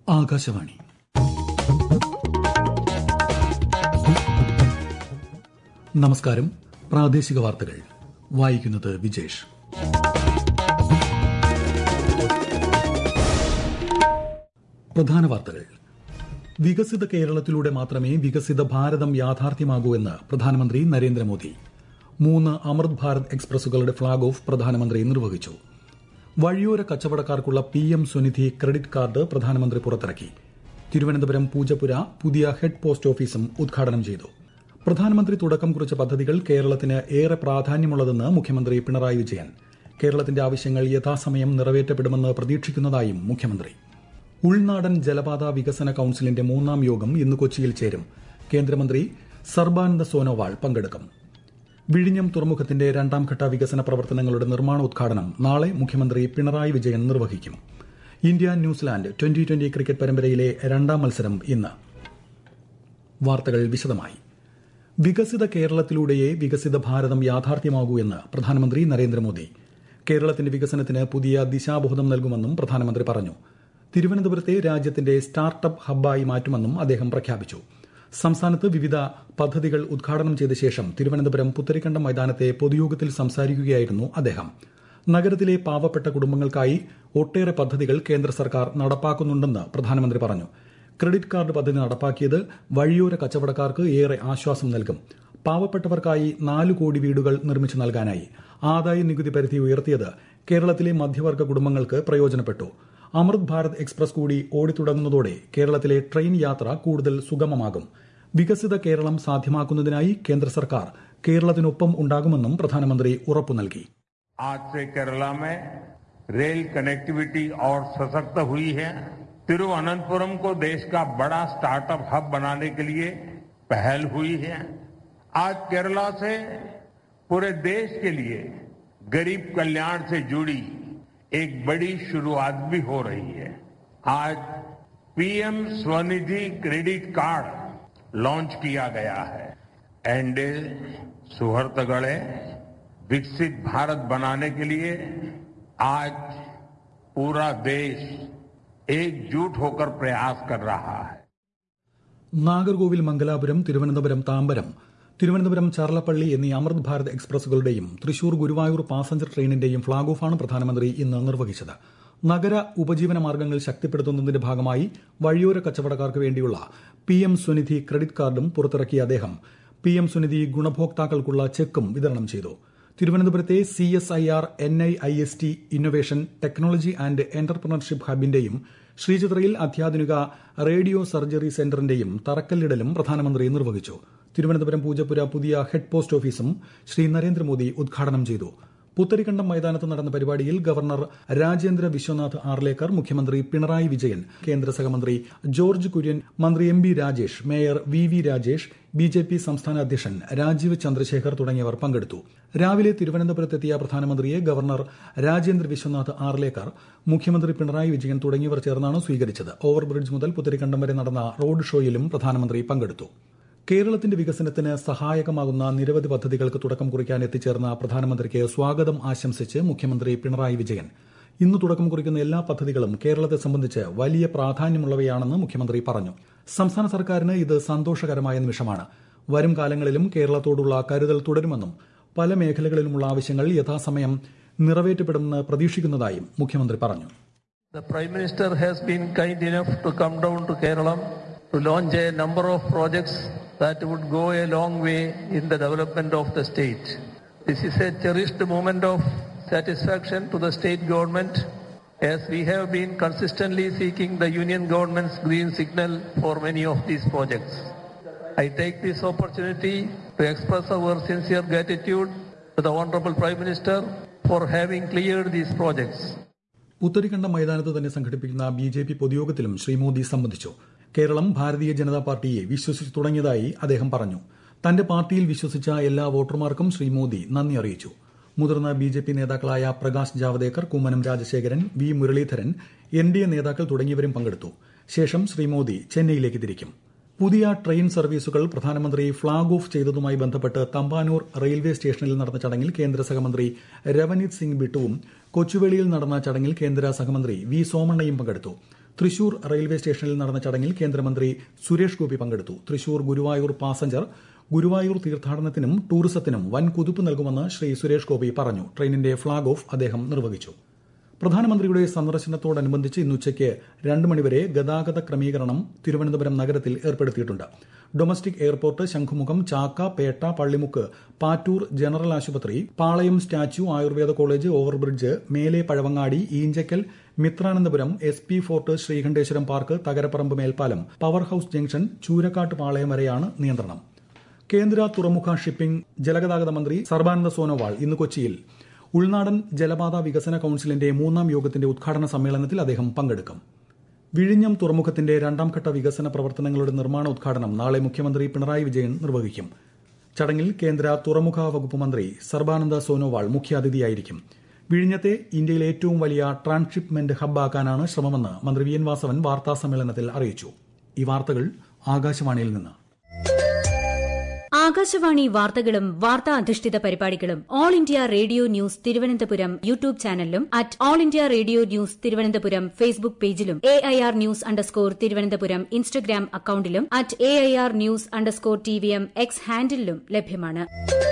ആകാശവാണി നമസ്കാരം പ്രാദേശിക വാർത്തകൾ വായിക്കുന്നത് വിജേഷ് പ്രധാന വാർത്തകൾ വികസിത കേരളത്തിലൂടെ മാത്രമേ വികസിത ഭാരതം യാഥാർത്ഥ്യമാകൂ എന്ന് പ്രധാനമന്ത്രി നരേന്ദ്രമോദി മൂന്ന് അമൃത് ഭാരത് എക്സ്പ്രസുകളുടെ ഫ്ളാഗ് ഓഫ് പ്രധാനമന്ത്രി നിർവഹിച്ചു വഴിയോര കച്ചവടക്കാർക്കുള്ള P M Svanidhi credit card പ്രധാനമന്ത്രി പുറത്തിറക്കി തിരുവനന്തപുരം പൂജപ്പുര പുതിയ ഹെഡ് പോസ്റ്റ് ഓഫീസും ഉദ്ഘാടനം ചെയ്തു പ്രധാനമന്ത്രി തുടക്കം കുറിച്ച പദ്ധതികൾ കേരളത്തിന് ഏറെ പ്രാധാന്യമുള്ളതെന്ന് മുഖ്യമന്ത്രി പിണറായി വിജയൻ കേരളത്തിന്റെ ആവശ്യങ്ങൾ യഥാസമയം നിറവേറ്റപ്പെടുമെന്ന് പ്രതീക്ഷിക്കുന്നതായും മുഖ്യമന്ത്രി ഉൾനാടൻ ജലപാത വികസന കൌൺസിലിന്റെ മൂന്നാം യോഗം ഇന്ന് കൊച്ചിയിൽ ചേരും കേന്ദ്രമന്ത്രി സർബാനന്ദ സോനോവാൾ പങ്കെടുക്കും വിഴിഞ്ഞം തുറമുഖത്തിന്റെ രണ്ടാംഘട്ട വികസന പ്രവർത്തനങ്ങളുടെ നിർമ്മാണോദ്ഘാടനം നാളെ മുഖ്യമന്ത്രി പിണറായി വിജയൻ നിർവഹിക്കും India New Zealand twenty twenty cricket പരമ്പരയിലെ രണ്ടാം മത്സരം ഇന്ന് വാർത്തകൾ വിശദമായി വികസിത കേരളത്തിലൂടെയേ വികസിത ഭാരതം യാഥാർത്ഥ്യമാകൂ എന്ന് പ്രധാനമന്ത്രി നരേന്ദ്രമോദി കേരളത്തിന്റെ വികസനത്തിന് പുതിയ ദിശാബോധം നൽകുമെന്നും പ്രധാനമന്ത്രി പറഞ്ഞു തിരുവനന്തപുരത്തെ രാജ്യത്തിന്റെ സ്റ്റാർട്ടപ്പ് ഹബ്ബായി മാറ്റുമെന്നും അദ്ദേഹം പ്രഖ്യാപിച്ചു സംസ്ഥാനത്ത് വിവിധ പദ്ധതികൾ ഉദ്ഘാടനം ചെയ്ത ശേഷം തിരുവനന്തപുരം പുത്തരിക്കണ്ടം മൈതാനത്തെ പൊതുയോഗത്തിൽ സംസാരിക്കുകയായിരുന്നു അദ്ദേഹം നഗരത്തിലെ പാവപ്പെട്ട കുടുംബങ്ങൾക്കായി ഒട്ടേറെ പദ്ധതികൾ കേന്ദ്ര സർക്കാർ നടപ്പാക്കുന്നുണ്ടെന്ന് പ്രധാനമന്ത്രി പറഞ്ഞു ക്രെഡിറ്റ് കാർഡ് പദ്ധതി നടപ്പാക്കിയത് വഴിയോര കച്ചവടക്കാർക്ക് ഏറെ ആശ്വാസം നൽകും പാവപ്പെട്ടവർക്കായി നാല് കോടി വീടുകൾ നിർമ്മിച്ചു നൽകാനായി ആദായ നികുതി പരിധി ഉയർത്തിയത് കേരളത്തിലെ മധ്യവർഗ കുടുംബങ്ങൾക്ക് പ്രയോജനപ്പെട്ടു അമൃത് ഭാരത് എക്സ്പ്രസ് കൂടി ഓടിത്തുടങ്ങുന്നതോടെ കേരളത്തിലെ ട്രെയിൻ യാത്ര കൂടുതൽ സുഗമമാകും വികസിത കേരളം സാധ്യമാക്കുന്നതിനായി കേന്ദ്ര സർക്കാർ കേരളത്തിനൊപ്പം ഉണ്ടാകുമെന്നും പ്രധാനമന്ത്രി ഉറപ്പു നൽകി आज से केरला में रेल कनेक्टिविटी और सशक्त हुई है तिरुवनंतपुरम को देश का बड़ा स्टार्टअप हब बनाने के लिए पहल हुई है आज केरला से पूरे देश के लिए गरीब कल्याण से जुड़ी एक बड़ी शुरुआत भी हो रही है आज PM Svanidhi credit card launch किया गया है एंडे सुहर्तगढ़े विकसित भारत बनाने के लिए आज पूरा देश एकजुट होकर प्रयास कर रहा है നാഗർകോവിൽ മംഗലാപുരം തിരുവനന്തപുരം താമ്പരം തിരുവനന്തപുരം ചാർലപ്പള്ളി എന്നീ അമൃത് ഭാരത് എക്സ്പ്രസുകളുടെയും തൃശൂർ ഗുരുവായൂർ പാസഞ്ചർ ട്രെയിനിന്റെയും ഫ്ളാഗ് ഓഫാണ് പ്രധാനമന്ത്രി ഇന്ന് നിർവഹിച്ചത് നഗര ഉപജീവന മാർഗ്ഗങ്ങൾ ശക്തിപ്പെടുത്തുന്നതിന്റെ ഭാഗമായി വഴിയോര കച്ചവടക്കാർക്ക് വേണ്ടിയുള്ള പി എം സ്വനിധി ക്രെഡിറ്റ് കാർഡും പുറത്തിറക്കിയ അദ്ദേഹം പി എം സ്വനിധി ഗുണഭോക്താക്കൾക്കുള്ള ചെക്കും വിതരണം ചെയ്തു തിരുവനന്തപുരത്തെ C S I R N I I S T innovation technology and entrepreneurship ഹബിന്റെയും ശ്രീചിത്രയിൽ അത്യാധുനിക റേഡിയോ സർജറി സെന്ററിന്റെയും തറക്കല്ലിടലും പ്രധാനമന്ത്രി നിർവഹിച്ചു തിരുവനന്തപുരം പൂജപ്പുര പുതിയ ഹെഡ് പോസ്റ്റ് ഓഫീസും ശ്രീ നരേന്ദ്രമോദി ഉദ്ഘാടനം ചെയ്തു പുത്തരിക്കണ്ടം മൈതാനത്ത് നടന്ന പരിപാടിയിൽ ഗവർണർ രാജേന്ദ്ര വിശ്വനാഥ് ആർലേക്കർ മുഖ്യമന്ത്രി പിണറായി വിജയൻ കേന്ദ്ര സഹമന്ത്രി ജോർജ് കുര്യൻ മന്ത്രി M B Rajesh mayor V V Rajesh B J P സംസ്ഥാന അധ്യക്ഷൻ രാജീവ് ചന്ദ്രശേഖർ തുടങ്ങിയവർ പങ്കെടുത്തു രാവിലെ തിരുവനന്തപുരത്തെത്തിയ പ്രധാനമന്ത്രിയെ ഗവർണർ രാജേന്ദ്ര വിശ്വനാഥ് ആർലേക്കർ മുഖ്യമന്ത്രി പിണറായി വിജയൻ തുടങ്ങിയവർ ചേർന്നാണ് സ്വീകരിച്ചത് ഓവർബ്രിഡ്ജ് മുതൽ പുത്തരിക്കണ്ടം വരെ നടന്ന റോഡ് ഷോയിലും പ്രധാനമന്ത്രി പങ്കെടുത്തു കേരളത്തിന്റെ വികസനത്തിന് സഹായകമാകുന്ന നിരവധി പദ്ധതികൾക്ക് തുടക്കം കുറിക്കാൻ എത്തിച്ചേർന്ന പ്രധാനമന്ത്രിക്ക് സ്വാഗതം ആശംസിച്ച് മുഖ്യമന്ത്രി പിണറായി വിജയൻ ഇന്ന് തുടക്കം കുറിക്കുന്ന എല്ലാ പദ്ധതികളും കേരളത്തെ സംബന്ധിച്ച് വലിയ പ്രാധാന്യമുള്ളവയാണെന്ന് മുഖ്യമന്ത്രി പറഞ്ഞു സംസ്ഥാന സർക്കാരിന് ഇത് സന്തോഷകരമായ നിമിഷമാണ് വരും കാലങ്ങളിലും കേരളത്തോടുള്ള കരുതൽ തുടരുമെന്നും പല മേഖലകളിലുമുള്ള ആവശ്യങ്ങൾ യഥാസമയം നിറവേറ്റപ്പെടുമെന്ന് പ്രതീക്ഷിക്കുന്നതായും മുഖ്യമന്ത്രി പറഞ്ഞു The Prime Minister has been kind enough to come down to Kerala to launch a number of projects that would go a long way in the development of the state. This is a cherished moment of satisfaction to the state government as we have been consistently seeking the union government's green signal for many of these projects. I take this opportunity to express our sincere gratitude to the Honorable Prime Minister for having cleared these projects. Putharikandam മൈതാനത്ത് തന്നെ സംഘടിപ്പിക്കുന്ന B J P പൊതുയോഗത്തിലും ശ്രീ മോദി സംബന്ധിച്ചു കേരളം ഭാരതീയ ജനതാ പാർട്ടിയെ വിശ്വസിച്ചു തുടങ്ങിയതായി അദ്ദേഹം പറഞ്ഞു തന്റെ പാർട്ടിയിൽ വിശ്വസിച്ച എല്ലാ വോട്ടർമാർക്കും ശ്രീ മോദി നന്ദി അറിയിച്ചു മുതിർന്ന ബി ജെ പി നേതാക്കളായ Prakash Javadekar Kummanam Rajasekharan V Muraleedharan N D A നേതാക്കൾ തുടങ്ങിയവരും പങ്കെടുത്തു ശേഷം ശ്രീ മോദി ചെന്നൈയിലേക്ക് തിരിക്കും പുതിയ ട്രെയിൻ സർവീസുകൾ പ്രധാനമന്ത്രി ഫ്ളാഗ് ഓഫ് ചെയ്തതുമായി ബന്ധപ്പെട്ട് തമ്പാനൂർ റെയിൽവേ സ്റ്റേഷനിൽ നടന്ന ചടങ്ങിൽ കേന്ദ്ര സഹമന്ത്രി രവനീത് സിംഗ് ബിട്ടുവും കൊച്ചുവേളിയിൽ നടന്ന ചടങ്ങിൽ കേന്ദ്ര സഹമന്ത്രി വി സോമണ്ണയും പങ്കെടുത്തു തൃശൂർ റെയിൽവേ സ്റ്റേഷനിൽ നടന്ന ചടങ്ങിൽ കേന്ദ്രമന്ത്രി സുരേഷ് ഗോപി പങ്കെടുത്തു തൃശൂർ ഗുരുവായൂർ പാസഞ്ചർ ഗുരുവായൂർ തീർത്ഥാടനത്തിനും ടൂറിസത്തിനും വൻ കുതിപ്പ് നൽകുമെന്ന് ശ്രീ സുരേഷ് ഗോപി പറഞ്ഞു ട്രെയിനിന്റെ ഫ്ളാഗ് ഓഫ് അദ്ദേഹം നിർവഹിച്ചു പ്രധാനമന്ത്രിയുടെ സന്ദർശനത്തോടനുബന്ധിച്ച് ഇന്ന് ഉച്ചയ്ക്ക് രണ്ട് മണിവരെ ഗതാഗത ക്രമീകരണം തിരുവനന്തപുരം നഗരത്തിൽ ഏർപ്പെടുത്തിയിട്ടുണ്ട് ഡൊമസ്റ്റിക് എയർപോർട്ട് ശംഖുമുഖം ചാക്ക പേട്ട പള്ളിമുക്ക് പാറ്റൂർ ജനറൽ ആശുപത്രി Palayam statue Ayurveda college overbridge മേലെ Pazhavangadi Eenchakkal Mithranandapuram S P fort Sreekanteswaram park Thakaraparambu മേൽപ്പാലം power house junction Choorakkattu Palayam വരെയാണ് നിയന്ത്രണം കേന്ദ്ര തുറമുഖ ഷിപ്പിംഗ് ജലഗതാഗത മന്ത്രി സർബാനന്ദ സോനോവാൾ ഇന്ന് കൊച്ചിയിൽ ഉൾനാടൻ ജലപാത വികസന കൌൺസിലിന്റെ മൂന്നാം യോഗത്തിന്റെ ഉദ്ഘാടന സമ്മേളനത്തിൽ അദ്ദേഹം പങ്കെടുക്കും വിഴിഞ്ഞം തുറമുഖത്തിന്റെ രണ്ടാംഘട്ട വികസന പ്രവർത്തനങ്ങളുടെ നിർമ്മാണ ഉദ്ഘാടനം നാളെ മുഖ്യമന്ത്രി പിണറായി വിജയൻ നിർവഹിക്കും ചടങ്ങിൽ കേന്ദ്ര തുറമുഖ വകുപ്പ് മന്ത്രി സർബാനന്ദ സോനോവാൾ മുഖ്യാതിഥിയായിരിക്കും വിഴിഞ്ഞത്തെ ഇന്ത്യയിലെ ഏറ്റവും വലിയ ട്രാൻസ്ഷിപ്മെന്റ് ഹബ്ബാക്കാനാണ് ശ്രമമെന്ന് മന്ത്രി വി എൻ വാസവൻ വാർത്താസമ്മേളനത്തിൽ അറിയിച്ചു ഈ വാർത്തകൾ ആകാശവാണിയിൽ നിന്ന് ആകാശവാണി വാർത്തകളും വാർത്താ അധിഷ്ഠിത പരിപാടികളും All India Radio News Thiruvananthapuram YouTube ചാനലിലും at All India Radio News Thiruvananthapuram Facebook പേജിലും A I R news underscore Thiruvananthapuram Instagram അക്കൌണ്ടിലും at A I R news underscore T V M X ഹാൻഡിലും ലഭ്യമാണ്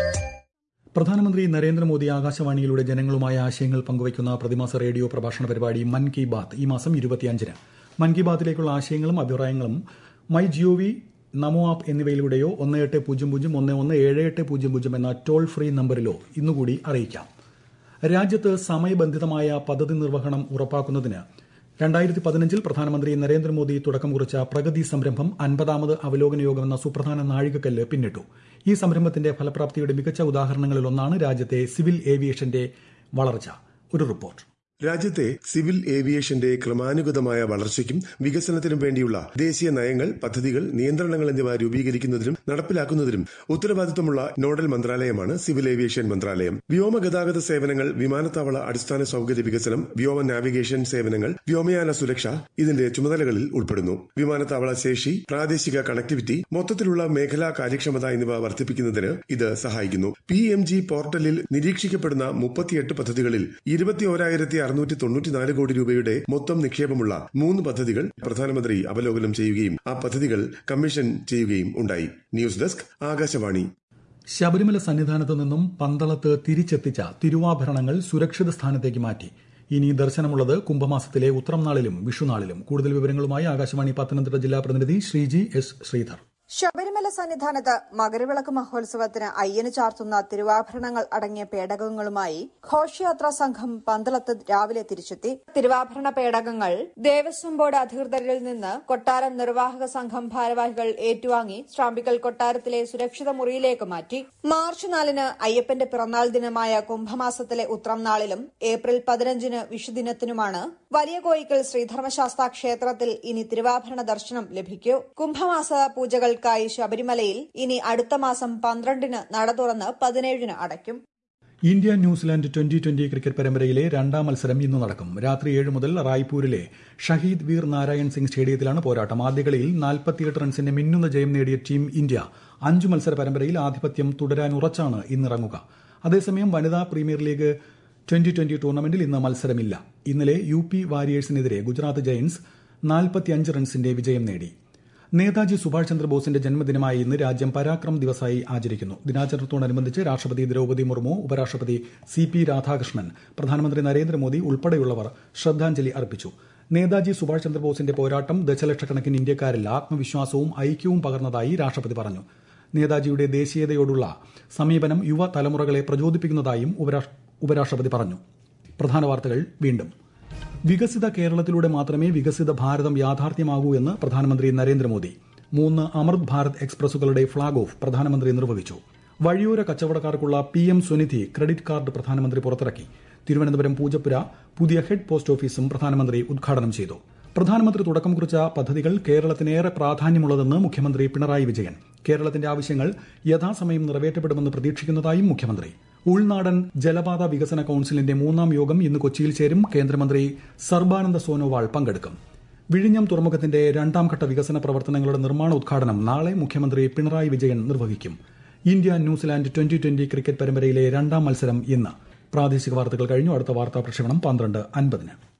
പ്രധാനമന്ത്രി നരേന്ദ്രമോദി ആകാശവാണിയിലൂടെ ജനങ്ങളുമായി ആശയങ്ങൾ പങ്കുവയ്ക്കുന്ന പ്രതിമാസ റേഡിയോ പ്രഭാഷണ പരിപാടി മൻ കി ബാത്ത് ഈ മാസം ഇരുപത്തിയഞ്ചിന് മൻ കി ബാത്തിലേക്കുള്ള ആശയങ്ങളും അഭിപ്രായങ്ങളും മൈ ജിഒവി നമോ ആപ്പ് എന്നിവയിലൂടെയോ ഒന്ന് എട്ട് പൂജ്യം പൂജ്യം ഒന്ന് ഒന്ന് ഏഴ് എട്ട് പൂജ്യം പൂജ്യം എന്ന ടോൾ ഫ്രീ നമ്പറിലോ ഇന്നുകൂടി അറിയിക്കാം രാജ്യത്ത് സമയബന്ധിതമായ പദ്ധതി നിർവഹണം ഉറപ്പാക്കുന്നതിന് രണ്ടായിരത്തി പതിനഞ്ചിൽ പ്രധാനമന്ത്രി നരേന്ദ്രമോദി തുടക്കം കുറിച്ച പ്രഗതി സംരംഭം അൻപതാമത് അവലോകന യോഗം എന്ന സുപ്രധാന നാഴികക്കല്ല് പിന്നിട്ടു ഈ സംരംഭത്തിന്റെ ഫലപ്രാപ്തിയുടെ മികച്ച ഉദാഹരണങ്ങളിലൊന്നാണ് രാജ്യത്തെ സിവിൽ ഏവിയേഷന്റെ വളർച്ച ഒരു റിപ്പോർട്ട് രാജ്യത്തെ സിവിൽ ഏവിയേഷന്റെ ക്രമാനുഗതമായ വളർച്ചയ്ക്കും വികസനത്തിനും വേണ്ടിയുള്ള ദേശീയ നയങ്ങൾ പദ്ധതികൾ നിയന്ത്രണങ്ങൾ എന്നിവ രൂപീകരിക്കുന്നതിനും നടപ്പിലാക്കുന്നതിനും ഉത്തരവാദിത്തമുള്ള നോഡൽ മന്ത്രാലയമാണ് സിവിൽ ഏവിയേഷൻ മന്ത്രാലയം വ്യോമഗതാഗത സേവനങ്ങൾ വിമാനത്താവള അടിസ്ഥാന സൌകര്യ വികസനം വ്യോമ നാവിഗേഷൻ സേവനങ്ങൾ വ്യോമയാന സുരക്ഷ ഇതിന്റെ ചുമതലകളിൽ ഉൾപ്പെടുന്നു വിമാനത്താവള ശേഷി പ്രാദേശിക കണക്ടിവിറ്റി മൊത്തത്തിലുള്ള മേഖലാ കാര്യക്ഷമത എന്നിവ വർദ്ധിപ്പിക്കുന്നതിന് ഇത് സഹായിക്കുന്നു പി എം ജി പോർട്ടലിൽ നിരീക്ഷിക്കപ്പെടുന്ന മുപ്പത്തിയെട്ട് പദ്ധതികളിൽ ഇരുപത്തിയോരായിരത്തി അറുന്നൂറ്റി തൊണ്ണൂറ്റിനാല് കോടി രൂപയുടെ മൊത്തം നിക്ഷേപമുള്ള മൂന്ന് പദ്ധതികൾ പ്രധാനമന്ത്രി അവലോകനം ചെയ്യുകയും ആ പദ്ധതികൾ കമ്മീഷൻ ചെയ്യുകയും ഉണ്ടായി ന്യൂസ് ഡെസ്ക് ആകാശവാണി ശബരിമല സന്നിധാനത്ത് നിന്നും പന്തളത്ത് തിരിച്ചെത്തിച്ച തിരുവാഭരണങ്ങൾ സുരക്ഷിത സ്ഥാനത്തേക്ക് മാറ്റി ഇനി ദർശനമുള്ളത് കുംഭമാസത്തിലെ ഉത്രം നാളിലും വിഷുനാളിലും കൂടുതൽ വിവരങ്ങളുമായി ആകാശവാണി പത്തനംതിട്ട ജില്ലാ പ്രതിനിധി ശ്രീജി എസ് ശ്രീധർ ശബരിമല സന്നിധാനത്ത് മകരവിളക്ക് മഹോത്സവത്തിന് അയ്യന് ചാർത്തുന്ന തിരുവാഭരണങ്ങൾ അടങ്ങിയ പേടകങ്ങളുമായി ഘോഷയാത്രാ സംഘം പന്തളത്ത് രാവിലെ തിരിച്ചെത്തി തിരുവാഭരണ പേടകങ്ങൾ ദേവസ്വം ബോർഡ് അധികൃതരിൽ നിന്ന് കൊട്ടാരം നിർവാഹക സംഘം ഭാരവാഹികൾ ഏറ്റുവാങ്ങി സ്ട്രാമ്പിക്കൽ കൊട്ടാരത്തിലെ സുരക്ഷിത മുറിയിലേക്ക് മാറ്റി മാർച്ച് നാലിന് അയ്യപ്പന്റെ പിറന്നാൾ ദിനമായ കുംഭമാസത്തിലെ ഉത്രം നാളിലും ഏപ്രിൽ പതിനഞ്ചിന് വിഷുദിനത്തിനുമാണ് വലിയ കോയിക്കൽ ശ്രീധർമ്മശാസ്ത ക്ഷേത്രത്തിൽ ഇനി തിരുവാഭരണ ദർശനം ലഭിക്കൂ കുംഭമാസ പൂജകൾക്കായി ശബരിമലയിൽ ഇനി അടുത്ത മാസം പന്ത്രണ്ടിന് നട തുറന്ന് പതിനേഴിന് അടയ്ക്കും India New Zealand twenty twenty cricket പരമ്പരയിലെ രണ്ടാം മത്സരം ഇന്ന് നടക്കും രാത്രി ഏഴ് മുതൽ റായ്പൂരിലെ ഷഹീദ് വീർ നാരായൺ സിംഗ് സ്റ്റേഡിയത്തിലാണ് പോരാട്ടം ആദ്യ കളിയിൽ നാൽപ്പത്തിയെട്ട് റൺസിന്റെ മിന്നുന്ന ജയം നേടിയ ടീം ഇന്ത്യ അഞ്ചു മത്സര പരമ്പരയിൽ ആധിപത്യം തുടരാൻ ഉറച്ചാണ് ഇന്നിറങ്ങുക അതേസമയം വനിതാ പ്രീമിയർ ലീഗ് ട്വന്റി ട്വന്റി ടൂർണമെന്റിൽ ഇന്ന് മത്സരമില്ല ഇന്നലെ യു പി വാരിയേഴ്സിനെതിരെ ഗുജറാത്ത് ജയന്റ്സ് നാൽപ്പത്തിയഞ്ച് റൺസിന്റെ വിജയം നേടി നേതാജി സുഭാഷ് ചന്ദ്രബോസിന്റെ ജന്മദിനമായ ഇന്ന് രാജ്യം പരാക്രം ദിവസമായി ആചരിക്കുന്നു ദിനാചരണത്തോടനുബന്ധിച്ച് രാഷ്ട്രപതി ദ്രൌപതി മുർമു ഉപരാഷ്ട്രപതി സി പി രാധാകൃഷ്ണൻ പ്രധാനമന്ത്രി നരേന്ദ്രമോദി ഉൾപ്പെടെയുള്ളവർ ശ്രദ്ധാഞ്ജലി അർപ്പിച്ചു നേതാജി സുഭാഷ് ചന്ദ്രബോസിന്റെ പോരാട്ടം ദശലക്ഷക്കണക്കിന് ഇന്ത്യക്കാരിൽ ആത്മവിശ്വാസവും ഐക്യവും പകർന്നതായി രാഷ്ട്രപതി പറഞ്ഞു നേതാജിയുടെ ദേശീയതയോടുള്ള സമീപനം യുവ തലമുറകളെ പ്രചോദിപ്പിക്കുന്നതായും ഉപരാഷ്ട്രപതി പറഞ്ഞു പ്രധാന വാർത്തകൾ വീണ്ടും വികസിത കേരളത്തിലൂടെ മാത്രമേ വികസിത ഭാരതം യാഥാർത്ഥ്യമാകൂ എന്ന് പ്രധാനമന്ത്രി നരേന്ദ്രമോദി മൂന്ന് അമൃത് ഭാരത് എക്സ്പ്രസുകളുടെ ഫ്ളാഗ് ഓഫ് പ്രധാനമന്ത്രി നിർവഹിച്ചു വഴിയോര കച്ചവടക്കാർക്കുള്ള P M Svanidhi credit card പ്രധാനമന്ത്രി പുറത്തിറക്കി തിരുവനന്തപുരം പൂജപ്പുര പുതിയ ഹെഡ് പോസ്റ്റ് ഓഫീസും പ്രധാനമന്ത്രി ഉദ്ഘാടനം ചെയ്തു പ്രധാനമന്ത്രി തുടക്കം കുറിച്ച പദ്ധതികൾ കേരളത്തിനേറെ പ്രാധാന്യമുള്ളതെന്ന് മുഖ്യമന്ത്രി പിണറായി വിജയൻ കേരളത്തിന്റെ ആവശ്യങ്ങൾ യഥാസമയം നിറവേറ്റപ്പെടുമെന്ന് പ്രതീക്ഷിക്കുന്നതായും മുഖ്യമന്ത്രി ഉൾനാടൻ ജലപാത വികസന കൌൺസിലിന്റെ മൂന്നാം യോഗം ഇന്ന് കൊച്ചിയിൽ ചേരും കേന്ദ്രമന്ത്രി സർബാനന്ദ സോനോവാൾ പങ്കെടുക്കും വിഴിഞ്ഞം തുറമുഖത്തിന്റെ രണ്ടാംഘട്ട വികസന പ്രവർത്തനങ്ങളുടെ നിർമ്മാണ ഉദ്ഘാടനം നാളെ മുഖ്യമന്ത്രി പിണറായി വിജയൻ നിർവഹിക്കും India New Zealand twenty twenty cricket പരമ്പരയിലെ രണ്ടാം മത്സരം ഇന്ന് പ്രാദേശിക വാർത്തകൾ കഴിഞ്ഞു അടുത്ത വാർത്താ പ്രക്ഷേപണം പന്ത്രണ്ട് അൻപതിന്